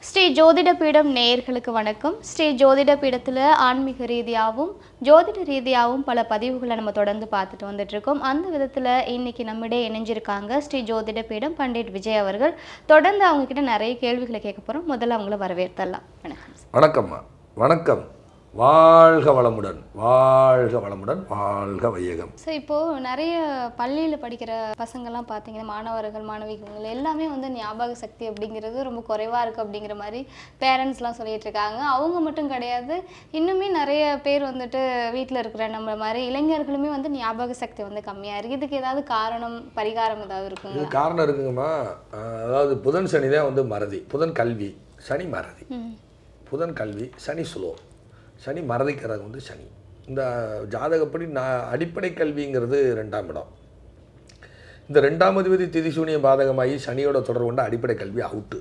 ஸ்ரீ ஜோதிட பீடம் நேயர்களுக்கு வணக்கம் ஸ்ரீ ஜோதிட பீடத்தில் ஆன்மீக ரீதியாகவும் ஜோதிட ரீதியாகவும் பல பதிவுகளை நம்ம தொடர்ந்து பார்த்துட்டு வந்துட்டு இருக்கோம் அந்த விதத்தில் இன்னைக்கு நம்மிடையே இணைஞ்சிருக்காங்க ஸ்ரீ ஜோதிட பீடம் பண்டிட் விஜய் அவர்கள் தொடர்ந்து அவங்க கிட்ட நிறைய கேள்விகளை கேட்க போகிறோம் முதல்ல அவங்கள வரவேற்றலாம் வணக்கம் வணக்கம்மா வணக்கம் வாழ்க வளமுடன் வாழ்க வளமுடன் வாழ்க வையகம் ஸோ இப்போது நிறைய பள்ளியில் படிக்கிற பசங்கள்லாம் பார்த்தீங்கன்னா மாணவர்கள் மாணவிகள் எல்லாமே வந்து ஞாபக சக்தி அப்படிங்கிறது ரொம்ப குறைவாக இருக்குது அப்படிங்கிற மாதிரி பேரண்ட்ஸ்லாம் சொல்லிட்டு இருக்காங்க அவங்க மட்டும் கிடையாது இன்னுமே நிறைய பேர் வந்துட்டு வீட்டில் இருக்கிற நம்ம மாதிரி இளைஞர்களுமே வந்து ஞாபக சக்தி வந்து கம்மியாக இருக்குது இதுக்கு ஏதாவது காரணம் பரிகாரம் ஏதாவது இருக்குங்க இது காரணம் இருக்குங்கம்மா அஹ், அதாவது புதன் சனி தான் வந்து மறதி புதன் கல்வி சனி மறதி ம் புதன் கல்வி சனி சுலோ சனி மறதிக்கிறது வந்து சனி இந்த ஜாதகப்படி நான் அடிப்படை கல்விங்கிறது ரெண்டாம் இடம் இந்த ரெண்டாம் அதிபதி திதிசூனிய பாதகமாகி சனியோட தொடர்பு கொண்ட அடிப்படை கல்வி அவுட்டு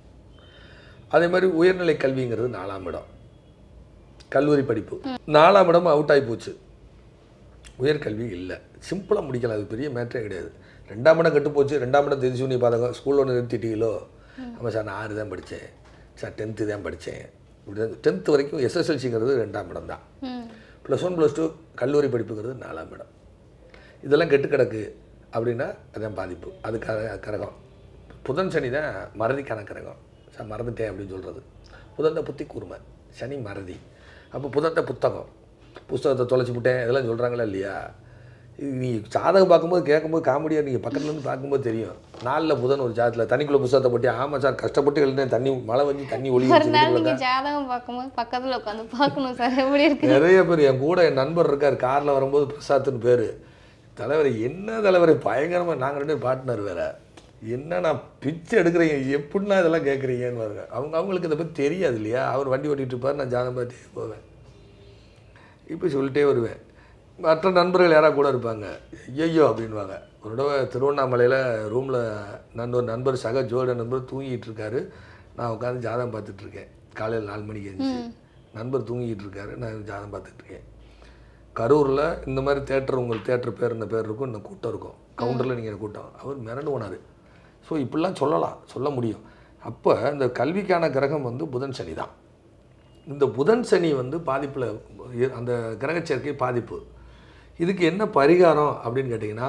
அதே மாதிரி உயர்நிலை கல்விங்கிறது நாலாம் இடம் கல்லூரி படிப்பு நாலாம் இடம் அவுட் ஆகி போச்சு உயர்கல்வி இல்லை சிம்பிளாக முடிக்கலாம் அது பெரிய மேட்டரே கிடையாது ரெண்டாம் இடம் கெட்டு போச்சு ரெண்டாம் இடம் திதிசூனிய பாதகம் ஸ்கூலில் ஒன்று நிறுத்திட்டீங்களோ ஆமாம் சார் நான் ஆறு தான் படித்தேன் சார் டென்த்து தான் படித்தேன் இப்படி தான் டென்த்து வரைக்கும் எஸ்எஸ்எல்சிங்கிறது ரெண்டாம் இடம் தான் ம் ப்ளஸ் ஒன் ப்ளஸ் டூ கல்லூரி படிப்புங்கிறது நாலாம் இடம் இதெல்லாம் கெட்டு கிடக்கு அப்படின்னா அதான் பாதிப்பு அது கர கரகம் புதன் சனி தான் மறதிக்கான கரகம் சார் மறந்துட்டேன் அப்படின்னு சொல்கிறது புதன் தான் புத்தி கூர்மை சனி மறதி அப்போ புதன் தான் புத்தகம் புஸ்தகத்தை தொலைச்சி விட்டேன் இதெல்லாம் சொல்கிறாங்களா இல்லையா இது நீ ஜாதகம் பார்க்கும்போது கேட்கும்போது காமெடியாக நீங்கள் பக்கத்துல இருந்து பார்க்கும்போது தெரியும் நாளில் புதன் ஒரு ஜாதத்தில் தண்ணிக்குள்ளே புஸ்தகத்தை போட்டு ஆமாம் சார் கஷ்டப்பட்டு எழுதினேன் தண்ணி மழை வந்து தண்ணி ஒளி ஒரு நாள் நீங்கள் ஜாதகம் பார்க்கும்போது பக்கத்தில் உட்காந்து பார்க்கணும் சார் எப்படி இருக்கு நிறைய பேர் என் கூட என் நண்பர் இருக்கார் காரில் வரும்போது பிரசாத்னு பேர் தலைவர் என்ன தலைவர் பயங்கரமாக நாங்கள் ரெண்டு பேரும் பார்ட்னர் வேற என்ன நான் பிச்சை எடுக்கிறீங்க எப்படின்னா இதெல்லாம் கேட்குறீங்கன்னு வருங்க அவங்க அவங்களுக்கு இதை பற்றி தெரியாது இல்லையா அவர் வண்டி ஓட்டிகிட்டு இருப்பார் நான் ஜாதகம் பார்த்துட்டே போவேன் இப்போ சொல்லிட்டே வருவேன் மற்ற நண்பர்கள் யாராவது கூட இருப்பாங்க ஐயோ அப்படின்வாங்க ஒரு தடவை திருவண்ணாமலையில் ரூமில் நண்பர் நண்பர் சக ஜோட நண்பர் தூங்கிட்டு இருக்காரு நான் உட்காந்து ஜாதகம் பார்த்துட்டு இருக்கேன் காலையில் நாலு மணிக்கு எழுந்துச்சு நண்பர் தூங்கிட்டு இருக்காரு நான் ஜாதகம் பார்த்துட்டு இருக்கேன் கரூரில் இந்த மாதிரி தேட்டர் உங்களுக்கு தேட்டர் பேர் இந்த பேர் இருக்கும் இந்த கூட்டம் இருக்கும் கவுண்டரில் நீங்கள் கூட்டம் அவர் மிரண்டு போனார் ஸோ இப்படிலாம் சொல்லலாம் சொல்ல முடியும் அப்போ இந்த கல்விக்கான கிரகம் வந்து புதன் சனி தான் இந்த புதன் சனி வந்து பாதிப்பில் அந்த கிரக சேர்க்கை பாதிப்பு இதுக்கு என்ன பரிகாரம் அப்படின்னு கேட்டிங்கன்னா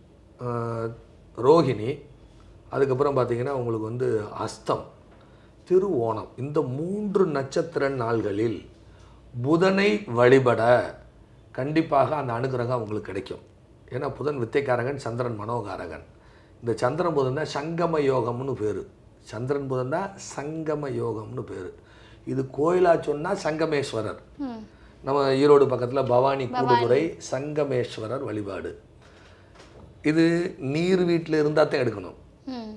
ஆஹ், ரோகிணி அதுக்கப்புறம் பார்த்தீங்கன்னா உங்களுக்கு வந்து அஸ்தம் திருவோணம் இந்த மூன்று நட்சத்திர நாள்களில் புதனை வழிபட கண்டிப்பாக அந்த அனுகிரகம் உங்களுக்கு கிடைக்கும் ஏன்னா புதன் வித்தைக்காரகன் சந்திரன் மனோகாரகன் இந்த சந்திரன் புதன் தான் சங்கம யோகம்னு பேர் சந்திரன் புதன் தான் சங்கம யோகம்னு பேர் இது கோயிலா சொன்னால் சங்கமேஸ்வரர் ம் நம்ம ஈரோடு பக்கத்தில் பவானி கூடுதுறை சங்கமேஸ்வரர் வழிபாடு இது நீர் வீட்டில் இருந்தால் தான் எடுக்கணும் ம்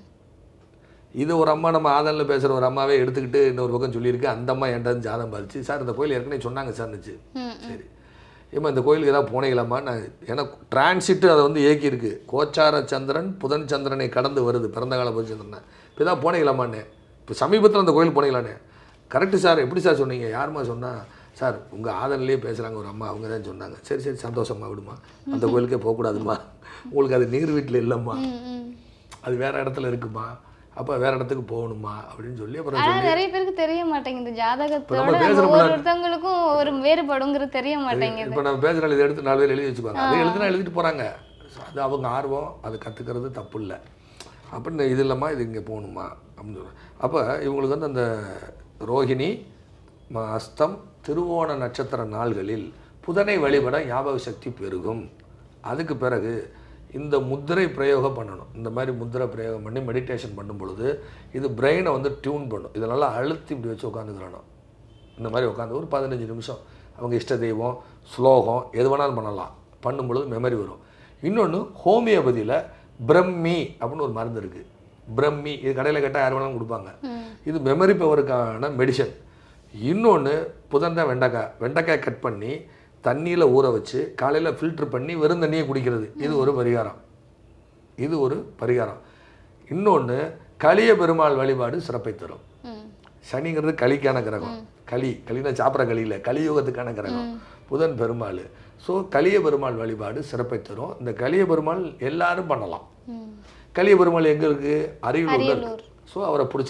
இது ஒரு அம்மா நம்ம ஆதனில் பேசுகிற ஒரு அம்மாவே எடுத்துக்கிட்டு இன்னொரு பக்கம் சொல்லியிருக்கு அந்த அம்மா என்கிட்ட வந்து ஜாதம் பாதிச்சு சார் இந்த கோயில் ஏற்கனவே சொன்னாங்க சார்னுச்சு ம் சரி ஏம்மா இந்த கோயிலுக்கு ஏதாவது போனீங்களாம்மா நான் ஏன்னா டிரான்சிட்டு அதை வந்து இயக்கியிருக்கு கோச்சார சந்திரன் புதன் சந்திரனை கடந்து வருது பிறந்த கால புதன் சந்திரனை இப்போ ஏதாவது போனீங்களாமாண்ணே இப்போ சமீபத்தில் அந்த கோயில் போனீங்களாண்ணே கரெக்டு சார் எப்படி சார் சொன்னீங்க யாரும்மா சொன்னா சார் உங்கள் ஆதன்லேயே பேசுகிறாங்க ஒரு அம்மா அவங்க தான் சொன்னாங்க சரி சரி சந்தோஷமா விடுமா அந்த கோயிலுக்கே போகக்கூடாதும்மா உங்களுக்கு அது நீர் வீட்டில் இல்லைம்மா ம் ம் அது வேற இடத்துல இருக்குமா அப்போ வேற இடத்துக்கு போகணுமா அப்படின்னு சொல்லி அப்புறம் ஆனா நிறைய பேருக்கு தெரிய மாட்டேங்குது ஜாதகத்தோட நம்ம நம்ம பேசுறோம்ல. ஒவ்வொருத்தவங்களுக்கும் ஒரு வேறுபடுங்கிறது தெரிய மாட்டேங்குது இப்போ நம்ம பேசுகிற இதை எடுத்து நாலு பேர் எழுதி வச்சுக்குவாங்க அதை எழுதுனா எழுதிட்டு போகிறாங்க அது அவங்க ஆர்வம் அது கற்றுக்கிறது தப்பு இல்லை அப்படின்னு இது இல்லைம்மா இது இங்கே போகணுமா அப்படின்னு சொல்கிறேன் அப்போ இவங்களுக்கு வந்து அந்த ரோஹிணி ம- அஸ்தம் திருவோண நட்சத்திர நாள்களில் புதனை வழிபட ஞாபக சக்தி பெருகும் அதுக்கு பிறகு இந்த முத்திரை பிரயோகம் பண்ணணும் இந்த மாதிரி முத்திரை பிரயோகம் பண்ணி மெடிடேஷன் பண்ணும் பொழுது இது பிரெயினை வந்து டியூன் பண்ணும் இதை நல்லா அழுத்தி இப்படி வச்சு உட்காந்துக்கிறணும் இந்த மாதிரி உட்காந்து ஒரு பதினஞ்சு நிமிஷம் அவங்க இஷ்ட தெய்வம் ஸ்லோகம் எது வேணாலும் பண்ணலாம் பண்ணும் பொழுது மெமரி வரும் இன்னொன்று ஹோமியோபதியில் பிரம்மி அப்படின்னு ஒரு மருந்து இருக்குது பிரம்மி இது கடையில் கேட்டால் யார் வேணாலும் கொடுப்பாங்க இது மெமரி பவருக்கான மெடிசன் இன்னொன்று புதன் தான் வெண்டைக்காய் வெண்டைக்காய் கட் பண்ணி தண்ணியில் ஊற வச்சு காலையில் ஃபில்டர் பண்ணி வெறும் தண்ணியை குடிக்கிறது இது ஒரு பரிகாரம் இது ஒரு பரிகாரம் இன்னொன்று கலிய பெருமாள் வழிபாடு சிறப்பை தரும் ம் சனிங்கிறது களிக்கான கிரகம் களி களினா சாப்பிட்ற களி இல்லை கலியுகத்துக்கான கிரகம் புதன் பெருமாள் ஸோ கலிய பெருமாள் வழிபாடு சிறப்பை தரும் இந்த கலிய பெருமாள் எல்லாரும் பண்ணலாம் ம் கலிய பெருமாள் எங்கே இருக்குது அரியலூரில் அரியலூர். இருக்கு ஸோ அவரை பிடிச்சிக்கிறணும்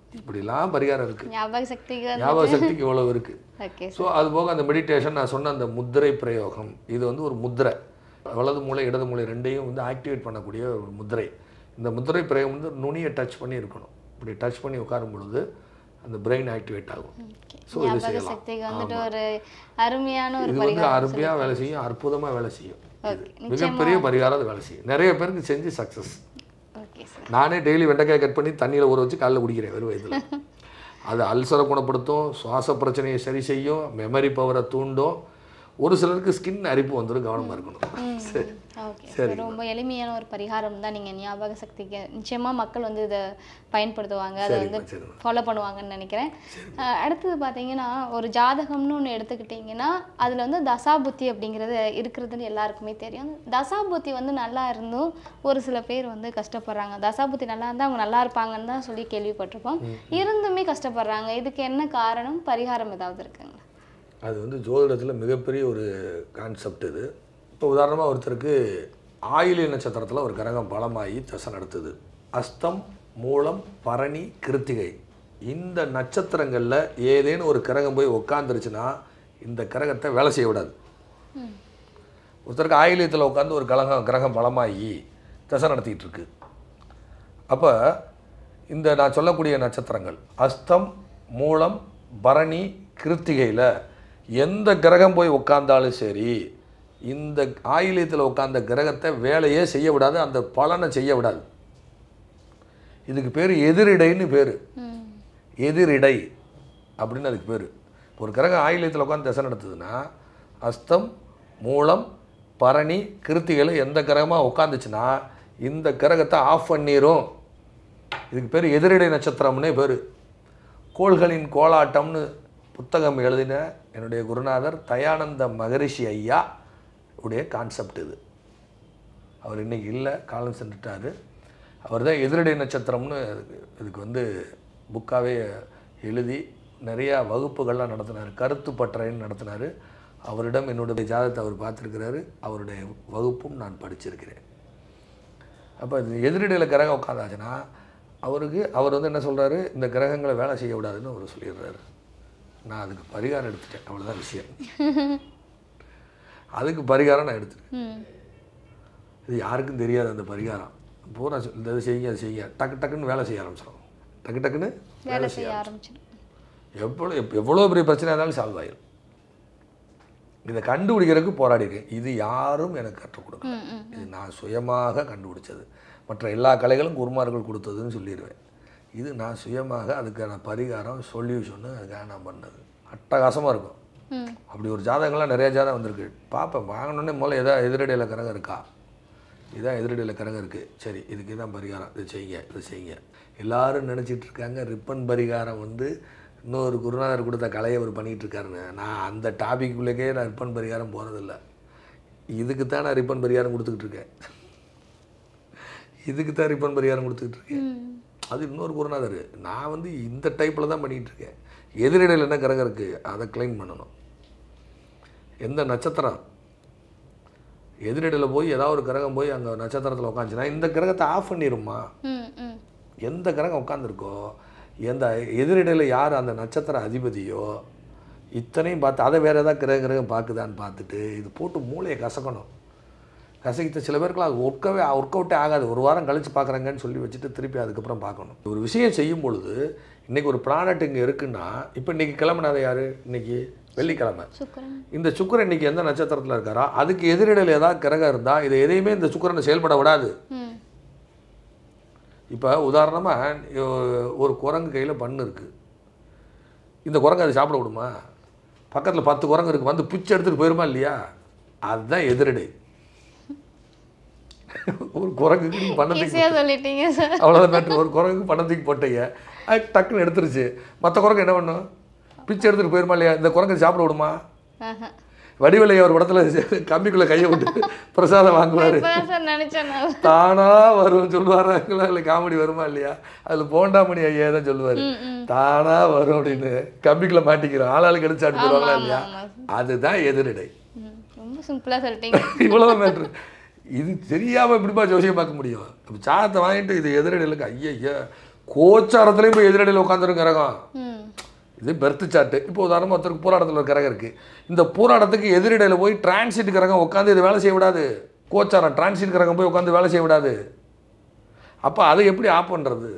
இப்படிலாம் பரிகாரம் இருக்குது ஞாபக சக்திக்கு வந்து ஞாபக சக்திக்கு இவ்வளோ இருக்குது ஓகே ஸோ அது போக அந்த மெடிடேஷன் நான் சொன்ன அந்த முத்திரை பிரயோகம் இது வந்து ஒரு முத்திரை வலது மூளை இடது மூளை ரெண்டையும் வந்து ஆக்டிவேட் பண்ணக்கூடிய ஒரு முத்திரை இந்த முத்திரை பிரயோகம் வந்து நுனியை டச் பண்ணி இருக்கணும் இப்படி டச் பண்ணி உட்காரும் பொழுது அந்த பிரெயின் ஆக்டிவேட் ஆகும் ஸோ இது ஞாபக செய்யலாம் சக்திக்கு வந்துட்டு ஒரு அருமையான ஒரு இது வந்து பரிகாரம் அருமையாக வேலை செய்யும் அற்புதமாக வேலை செய்யும் இது ஓகே மிகப்பெரிய பரிகாரம் அது வேலை செய்யும் நிறைய பேருக்கு செஞ்சு சக்ஸஸ் ஓகே சார் நானே டெய்லி வெண்டைக்காய் கட் பண்ணி தண்ணியில் ஊற வச்சு காலைல குடிக்கிறேன் வெறும் வயதில் அது அல்சரை குணப்படுத்தும் சுவாச பிரச்சனையை சரி செய்யும் மெமரி பவரை தூண்டும் ஒரு சிலருக்கு ஸ்கின் அரிப்பு வந்துடும் கவனமாக இருக்கணும் சரி ஓகே ரொம்ப எளிமையான ஒரு பரிகாரம் தான் நீங்கள் ஞாபக சக்திக்கு நிச்சயமாக மக்கள் வந்து இதை பயன்படுத்துவாங்க அதை வந்து சரிம்மா சரிம்மா ஃபாலோ பண்ணுவாங்கன்னு நினைக்கிறேன் அஹ் அடுத்தது பார்த்தீங்கன்னா ஒரு ஜாதகம்னு ஒன்று எடுத்துக்கிட்டிங்கன்னா அதில் வந்து தசாபுத்தி அப்படிங்கிறது இருக்கிறதுன்னு எல்லாருக்குமே தெரியும் தசாபுத்தி வந்து நல்லா இருந்தும் ஒரு சில பேர் வந்து கஷ்டப்படுறாங்க தசாபுத்தி நல்லா இருந்தால் அவங்க நல்லா இருப்பாங்கன்னு தான் சொல்லி கேள்விப்பட்டிருப்போம் இருந்துமே கஷ்டப்படுறாங்க இதுக்கு என்ன காரணம் பரிகாரம் ஏதாவது இருக்குங்க அது வந்து ஜோதிடத்தில் மிகப்பெரிய ஒரு கான்செப்ட் இது இப்போ உதாரணமாக ஒருத்தருக்கு ஆயிலிய நட்சத்திரத்தில் ஒரு கிரகம் பலமாகி தசை நடத்துது அஸ்தம் மூலம் பரணி கிருத்திகை இந்த நட்சத்திரங்களில் ஏதேனும் ஒரு கிரகம் போய் உட்காந்துருச்சுன்னா இந்த கிரகத்தை வேலை செய்ய விடாது ஒருத்தருக்கு ஆயிலியத்தில் உட்காந்து ஒரு கிரகம் கிரகம் பலமாகி தசை நடத்திட்டு இருக்கு அப்போ இந்த நான் சொல்லக்கூடிய நட்சத்திரங்கள் அஸ்தம் மூலம் பரணி கிருத்திகையில் எந்த கிரகம் போய் உட்கார்ந்தாலும் சரி இந்த ஆயிலியத்தில் உட்கார்ந்த கிரகத்தை வேலையே செய்ய விடாது அந்த பலனை செய்ய விடாது இதுக்கு பேர் எதிரிடைன்னு பேர் ம் எதிரிடை அப்படின்னு அதுக்கு பேர் ஒரு கிரகம் ஆயிலியத்தில் உட்காந்து தசை நடத்துதுன்னா அஸ்தம் மூலம் பரணி கிருத்திகளை எந்த கிரகமாக உட்காந்துச்சுன்னா இந்த கிரகத்தை ஆஃப் பண்ணிரும் இதுக்கு பேர் எதிரிடை நட்சத்திரம்னே பேர் கோள்களின் கோலாட்டம்னு புத்தகம் எழுதின என்னுடைய குருநாதர் தயானந்த மகரிஷி ஐயா உடைய கான்செப்ட் இது அவர் இன்னைக்கு இல்லை காலம் சென்றுட்டார் அவர் தான் எதிரடை நட்சத்திரம்னு இதுக்கு- இதுக்கு வந்து புக்காகவே எழுதி நிறையா வகுப்புகள்லாம் நடத்தினார் கருத்து பட்டறைன்னு நடத்தினார் அவரிடம் என்னுடைய ஜாதகத்தை அவர் பார்த்துருக்கிறாரு அவருடைய வகுப்பும் நான் படிச்சிருக்கிறேன் அப்போ இது எதிரடையில் கிரகம் உட்காந்தாச்சுன்னா அவருக்கு அவர் வந்து என்ன சொல்கிறாரு இந்த கிரகங்களை வேலை செய்ய விடாதுன்னு அவர் சொல்லிடுறாரு நான் அதுக்கு பரிகாரம் எடுத்துட்டேன் அவ்வளோதான் விஷயம் அதுக்கு பரிகாரம் நான் எடுத்துட்டேன் ம் இது யாருக்கும் தெரியாது அந்த பரிகாரம் பூரா சொல்- இந்த இது செய்யுங்க அது செய்யுங்க டக்கு டக்குன்னு வேலை செய்ய ஆரம்பிச்சிடும் டக்கு டக்குன்னு வேலை செய்ய ஆரம்பிச்சிடும் எவ்வளோ எப்- எவ்வளோ பெரிய பிரச்சனை இருந்தாலும் சால்வ் ஆயிடும் இதை கண்டுபிடிக்கிறதுக்கு போராடிருக்கேன் இது யாரும் எனக்கு கற்றுக் கொடுக்கல ம் ம் இது நான் சுயமாக கண்டுபிடிச்சது மற்ற எல்லா கலைகளும் குருமார்கள் கொடுத்ததுன்னு சொல்லிடுவேன் இது நான் சுயமாக அதுக்கான பரிகாரம் சொல்யூஷனு அதுக்காக நான் பண்ணது அட்டகாசமாக இருக்கும் ம் அப்படி ஒரு ஜாதகங்கள்லாம் நிறைய ஜாதகம் வந்திருக்கு பார்ப்பேன் வாங்கினோடனே முதல்ல எதாவது எதிரடியில் கிரகம் இருக்கா இதான் எதிரடியில் கிரகம் இருக்குது சரி இதுக்கு இதான் பரிகாரம் இது செய்யுங்க இது செய்யுங்க எல்லாரும் நினச்சிட்டு இருக்காங்க ரிப்பன் பரிகாரம் வந்து இன்னொரு குருநாதர் கொடுத்த கலையை அவர் பண்ணிகிட்டு இருக்காருன்னு நான் அந்த டாபிக்குள்ளேயே நான் ரிப்பன் பரிகாரம் போகிறதில்ல இதுக்கு தான் நான் ரிப்பன் பரிகாரம் கொடுத்துக்கிட்டு இருக்கேன் இதுக்கு தான் ரிப்பன் பரிகாரம் கொடுத்துக்கிட்டு இருக்கேன் ம் அது இன்னொரு குருநாதர் நான் வந்து இந்த டைப்பில் தான் பண்ணிகிட்டு இருக்கேன் எதிரிடையில் என்ன கிரகம் இருக்குது அதை க்ளைம் பண்ணணும் எந்த நட்சத்திரம் எதிரிடையில் போய் ஏதாவது ஒரு கிரகம் போய் அங்கே நட்சத்திரத்தில் உட்காந்துச்சுன்னா இந்த கிரகத்தை ஆஃப் பண்ணிடுமா ம் ம் எந்த கிரகம் உட்காந்துருக்கோ எந்த எதிரிடையில் யார் அந்த நட்சத்திர அதிபதியோ இத்தனையும் பார்த்து அதை வேறு ஏதாவது கிரக கிரகம் பார்க்குதான்னு பார்த்துட்டு இது போட்டு மூளையை கசக்கணும் கசக்கிட்ட சில பேருக்குலாம் அது ஒர்க்கவே ஒர்க் அவுட்டே ஆகாது ஒரு வாரம் கழித்து பார்க்குறாங்கன்னு சொல்லி வச்சுட்டு திருப்பி அதுக்கப்புறம் பார்க்கணும் ஒரு விஷயம் செய்யும் பொழுது இன்றைக்கி ஒரு பிளானட் இங்கே இருக்குன்னா இப்போ இன்றைக்கி கிளம்புனாத யார் இன்றைக்கி வெள்ளிக்கிழமை சுக்கரன் இந்த சுக்கிரன் இன்னைக்கு எந்த நட்சத்திரத்தில் இருக்காரோ அதுக்கு எதிரிடையில் ஏதாவது கிரகம் இருந்தால் இதை எதையுமே இந்த சுக்கிரனை செயல்பட விடாது ம் இப்போ உதாரணமாக ஒரு குரங்கு கையில் பண்ணு இருக்குது இந்த குரங்கு அதை சாப்பிட விடுமா பக்கத்தில் பத்து குரங்கு இருக்குது வந்து பிச்சை எடுத்துகிட்டு போயிருமா இல்லையா அதுதான் எதிரடை ஒரு குரங்குக்கு நீங்கள் பண்ணத்துக்கு ஈஸியாக சொல்லிட்டீங்க சார் அவ்வளோதான் மேட்ரு ஒரு குரங்குக்கு பணத்துக்கு போட்டீங்க அது டக்குன்னு எடுத்துருச்சு மற்ற குரங்கு என்ன பண்ணும் பிச்சை எடுத்துகிட்டு போயிருமா இல்லையா இந்த குரங்கு சாப்பிட விடுமா ஆஹா வடிவலை ஒரு இடத்துல கம்பிக்குள்ளே கையை விட்டு பிரசாதம் வாங்குவார் இப்பதான் சார் நினைச்சேன் நான். தானா வரும் சொல்லுவாராங்களா இல்லை காமெடி வருமா இல்லையா அதில் போண்டாமணி ஐயா தான் சொல்லுவார் ம், ம். தானா வரும் அப்படின்னு கம்பிக்குள்ள மாட்டிக்கிறோம் ஆளாளுக்கு எடுத்து சாப்பிட்டு போடுவாங்களா ஆமா, இல்லையா ஆமா. அதுதான் எதிரிடை ம், ரொம்ப சிம்பிளா சொல்லிட்டீங்க இவ்வளவு மேட்ரு இது தெரியாம எப்படிப்பா ஜோசியம் பார்க்க முடியும் அப்ப சாதத்தை வாங்கிட்டு இது எதிரடையிலுக்கு ஐயா கோச்சாரத்துலேயும் போய் எதிரடியில் உட்காந்துரும் கிரகம் ம் இது பெர்த்து சாட்டு இப்போ உதாரணமாக ஒருத்தருக்கு போராட்டத்தில் ஒரு கிரகம் இருக்குது இந்த போராட்டத்துக்கு எதிரிடையில் போய் டிரான்சிட் கிரகம் உட்காந்து இது வேலை செய்ய விடாது கோச்சாரம் டிரான்சிட் கிரகம் போய் உட்காந்து வேலை செய்ய விடாது அப்போ அதை எப்படி ஆஃப் பண்ணுறது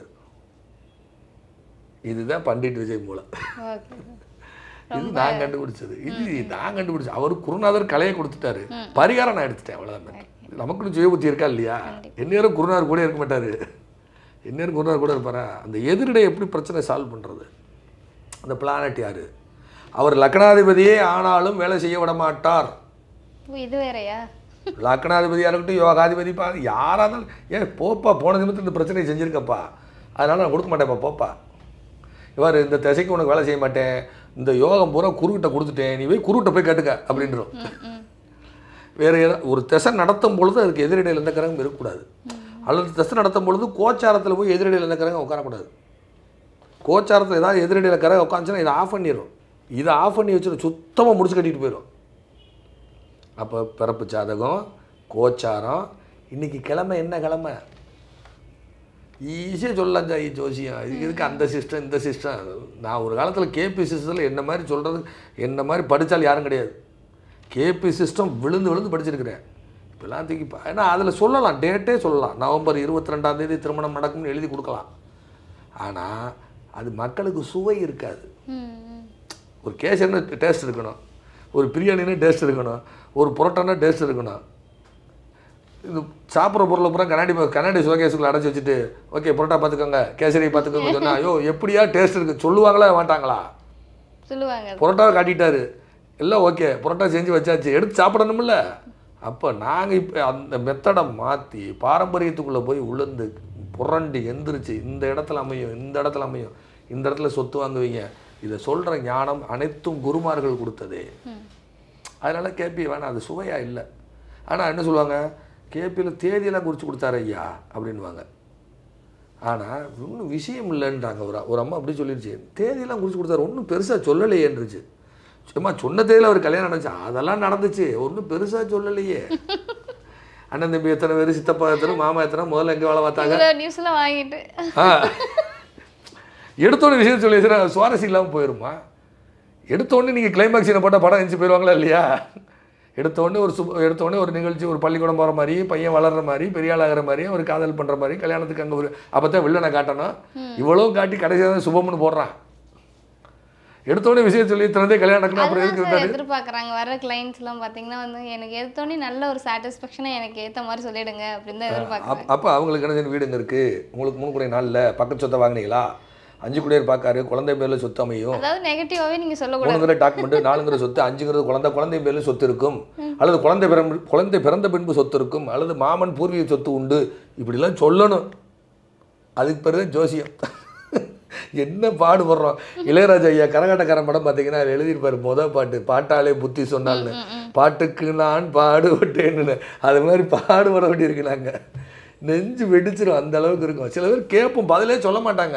இதுதான் பண்டிட் விஜய் மூலம் ஓகே இது நான் கண்டுபிடிச்சது இது நான் கண்டுபிடிச்சது அவர் குருநாதர் கலையை கொடுத்துட்டாரு பரிகாரம் நான் எடுத்துட்டேன் அவ்வளோதான் நமக்குன்னு சுய புத்தி இருக்கா இல்லையா எந்நேரம் குருநாதர் கூட இருக்க மாட்டாரு எந்நேரம் குருநாதர் கூட இருப்பாரா அந்த எதிரிடை எப்படி பிரச்சனை சால்வ் பண்ணுறது அந்த பிளானட் யார் அவர் லக்னாதிபதியே ஆனாலும் வேலை செய்ய விட மாட்டார் ஓ, இது வேறயா லக்னாதிபதியாக இருக்கட்டும் யோகாதிபதி பா யாராக இருந்தாலும் ஏன் போப்பா போன நிமிஷம் இந்த பிரச்சனையை செஞ்சுருக்கப்பா அதனால் நான் கொடுக்க மாட்டேன்ப்பா போப்பா இவர் இந்த திசைக்கு உனக்கு வேலை செய்ய மாட்டேன் இந்த யோகம் பூரா குருக்கிட்ட கொடுத்துட்டேன் நீ போய் குருக்கிட்ட போய் கேட்டுக்க அப்படின்றோம் ம் ம் வேறு ஏதோ ஒரு திசை நடத்தும் பொழுது அதுக்கு எதிரடையில் எந்த கிரகம் இருக்கக்கூடாது அல்லது திசை நடத்தும் பொழுது கோச்சாரத்தில் போய் எதிரடையில் எந்த கிரகம் உட்காரக்கூடாது கோச்சாரத்தில் ஏதாவது எதிரடையில் கிரகம் உட்காந்துச்சுன்னா இதை ஆஃப் பண்ணிடும் இதை ஆஃப் பண்ணி வச்சுட்டு சுத்தமாக முடிச்சு கட்டிட்டு போயிடும் அப்போ பிறப்பு ஜாதகம் கோச்சாரம் இன்னைக்கு கிழமை என்ன கிழமை ஈஸியாக சொல்லலாம் ஜாயி ஜோசியம் இதுக்கு இதுக்கு அந்த சிஸ்டம் இந்த சிஸ்டம் நான் ஒரு காலத்தில் கேபி சிஸ்டத்தில் என்ன மாதிரி சொல்கிறது என்ன மாதிரி படித்தால் யாரும் கிடையாது கேபி சிஸ்டம் விழுந்து விழுந்து படிச்சிருக்கிறேன் இப்போலாம் தூக்கி பா- ஏன்னா அதில் சொல்லலாம் டேட்டே சொல்லலாம் நவம்பர் இருபத்தி ரெண்டாம் தேதி திருமணம் நடக்கும்னு எழுதி கொடுக்கலாம் ஆனால் அது மக்களுக்கு சுவை இருக்காது ம் ம் ஒரு கேசரின்னு டேஸ்ட் இருக்கணும் ஒரு பிரியாணின்னு டேஸ்ட் இருக்கணும் ஒரு புரோட்டானா டேஸ்ட் இருக்கணும் இது சாப்பிட்ற பொருளை பூரா கண்ணாடி பா- கண்ணாடி சுவகேசுக்குள்ள அடைச்சி வச்சுட்டு ஓகே புரோட்டா பார்த்துக்கோங்க கேசரி பார்த்துக்கோங்க சொன்னா ஐயோ எப்படியா டேஸ்ட் இருக்குது சொல்லுவாங்களா மாட்டாங்களா சொல்லுவாங்க புரோட்டாவை காட்டிட்டாரு எல்லாம் ஓகே புரோட்டா செஞ்சு வச்சாச்சு எடுத்து சாப்பிடணும்ல அப்போ நாங்கள் இப்போ அந்த மெத்தடை மாற்றி பாரம்பரியத்துக்குள்ளே போய் உளுந்து புரண்டு எந்திரிச்சு இந்த இடத்துல அமையும் இந்த இடத்துல அமையும் இந்த இடத்துல சொத்து வாங்குவீங்க இதை சொல்கிற ஞானம் அனைத்தும் குருமார்கள் கொடுத்ததே ம் அதனால் கேபி வேணாம் அது சுவையாக இல்லை ஆனால் என்ன சொல்லுவாங்க கேபியில் தேதியெல்லாம் குறித்து கொடுத்தாரு ஐயா அப்படின்வாங்க ஆனால் ஒன்றும் விஷயம் இல்லைன்றாங்க ஒரு ஒரு அம்மா அப்படி சொல்லிடுச்சு தேதியெல்லாம் குறித்து கொடுத்தாரு ஒன்றும் பெருசாக சொல்லலையேன்றுச்சு சும்மா சொன்ன தேதியில் அவர் கல்யாணம் நடந்துச்சு அதெல்லாம் நடந்துச்சு ஒன்றும் பெருசாக சொல்லலையே அண்ணன் தம்பி எத்தனை பேர் சித்தப்பா எத்தனை மாமா எத்தனை முதல்ல எங்கே வேலை பார்த்தாங்க இவ்வளோ நியூஸ்லாம் வாங்கிட்டு ஆ எடுத்தோடனே விஷயம் சொல்லி வச்சுனா சுவாரஸ்யம் இல்லாமல் போயிருமா எடுத்தோடனே நீங்கள் கிளைமாக்ஸ் சீனை போட்டால் படம் எழுந்து போயிடுவாங்களா இல்லையா எடுத்தோடனே ஒரு சு எடுத்தோடனே ஒரு நிகழ்ச்சி ஒரு பள்ளிக்கூடம் போகிற மாதிரி பையன் வளர்ற மாதிரி பெரிய ஆளாகிற மாதிரி ஒரு காதல் பண்ணுற மாதிரி கல்யாணத்துக்கு அங்கே ஒரு அப்போ தான் வில்லனை காட்டணும் இவ்வளோ காட்டி கடைசியாக தான் சுபம்னு போடுறான் எடுத்தோடனே விஷயம் சொல்லி திறந்தே கல்யாணம் நடக்கணும் அப்புறம் எதுக்கு அதுதான் சார் எதிர்பார்க்குறாங்க வர கிளைண்ட்ஸ்லாம் பார்த்தீங்கன்னா வந்து எனக்கு எடுத்தோடனே நல்ல ஒரு சாட்டிஸ்ஃபேக்ஷனாக எனக்கு ஏற்ற மாதிரி சொல்லிடுங்க அப்படின்னு தான் எதிர்பார்க்குறாங்க அப்போ அவங்களுக்கு என்ன செய்யணும்? வீடுங்க இருக்குது உங்களுக்கு மூணு கூட நாளில் பக்கத்து சொத்தை வாங்கினீங்களா அஞ்சு குடியேறு பார்க்காரு குழந்தை பேரில் சொத்து அமையும் அதாவது நெகட்டிவாகவே நீங்கள் சொல்லக்கூடாது மூணுங்கிற டாக்குமெண்ட் நாலுங்கிற சொத்து அஞ்சுங்கிறது குழந்தை குழந்தை பேரில் சொத்து இருக்கும் அல்லது குழந்தை பிறந்த குழந்தை பிறந்த பின்பு சொத்து இருக்கும் அல்லது மாமன் பூர்வீக சொத்து உண்டு இப்படிலாம் சொல்லணும் அதுக்கு பிறகு ஜோசியம் என்ன பாடுபடுறோம் இளையராஜா ஐயா கரகாட்டக்காரன் படம் பார்த்தீங்கன்னா அதில் எழுதியிருப்பாரு முத பாட்டு பாட்டாலே புத்தி சொன்னால்னு பாட்டுக்கு நான் பாடுபட்டேன்னு அது மாதிரி பாடுபட வேண்டி இருக்கு நாங்க நெஞ்சு வெடிச்சிரும் அந்த அளவுக்கு இருக்கும் சில பேர் கேட்போம் பதிலே சொல்ல மாட்டாங்க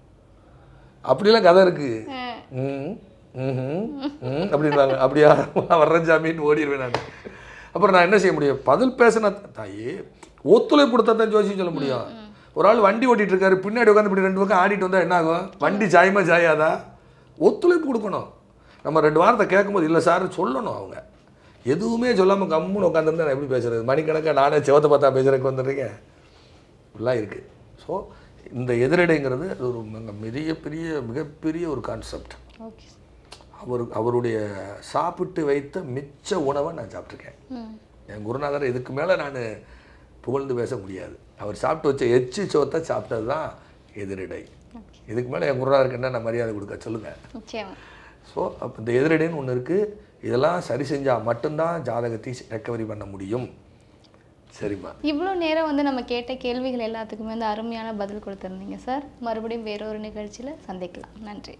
அப்படிலாம் கதை இருக்கு ம் ம்ஹும், ம் அப்படின்வாங்க அப்படியா வர்றேன் சாமின்னு ஓடிடுவேன் நான் அப்புறம் நான் என்ன செய்ய முடியும் பதில் பேசின தாயி ஒத்துழைப்பு கொடுத்தா தான் ஜோசியம் சொல்ல முடியும் ஒரு ஆள் வண்டி ஓட்டிட்டு இருக்காரு பின்னாடி உட்காந்து இப்படி ரெண்டு பக்கம் ஆடிட்டு வந்தா என்ன ஆகும் வண்டி சாயமா சாயாதா ஒத்துழைப்பு கொடுக்கணும் நம்ம ரெண்டு வாரத்தை கேட்கும்போது இல்லை சார் சொல்லணும் அவங்க எதுவுமே சொல்லாமல் கம்முன்னு உட்காந்துருந்தா நான் எப்படி பேசுறது மணிக்கணக்காக நானே செவத்தை பார்த்தா பேசுறதுக்கு வந்துடுறீங்க இப்படிலாம் இருக்குது ஸோ இந்த எதிரடைங்கிறது அது ஒரு மிக பெரிய பெரிய மிகப்பெரிய ஒரு கான்செப்ட் ஓகே அவர் அவருடைய சாப்பிட்டு வைத்த மிச்ச உணவை நான் சாப்பிட்ருக்கேன் ம் என் குருநாதர் இதுக்கு மேலே நான் புகழ்ந்து பேச முடியாது அவர் சாப்பிட்டு வச்ச எச்சி சோத்தை சாப்பிட்டது தான் எதிரடை இதுக்கு மேலே என் குருநாதருக்கு என்ன நான் மரியாதை கொடுக்க சொல்லுங்கள் நிச்சயமா ஸோ அப்போ இந்த எதிரடைன்னு ஒன்று இருக்குது இதெல்லாம் சரி செஞ்சால் மட்டும்தான் ஜாதகத்தை ரெக்கவரி பண்ண முடியும் சரிம்மா இவ்வளோ நேரம் வந்து நம்ம கேட்ட கேள்விகள் எல்லாத்துக்குமே வந்து அருமையான பதில் கொடுத்துருந்தீங்க சார் மறுபடியும் வேறொரு நிகழ்ச்சியில் சந்திக்கலாம் நன்றி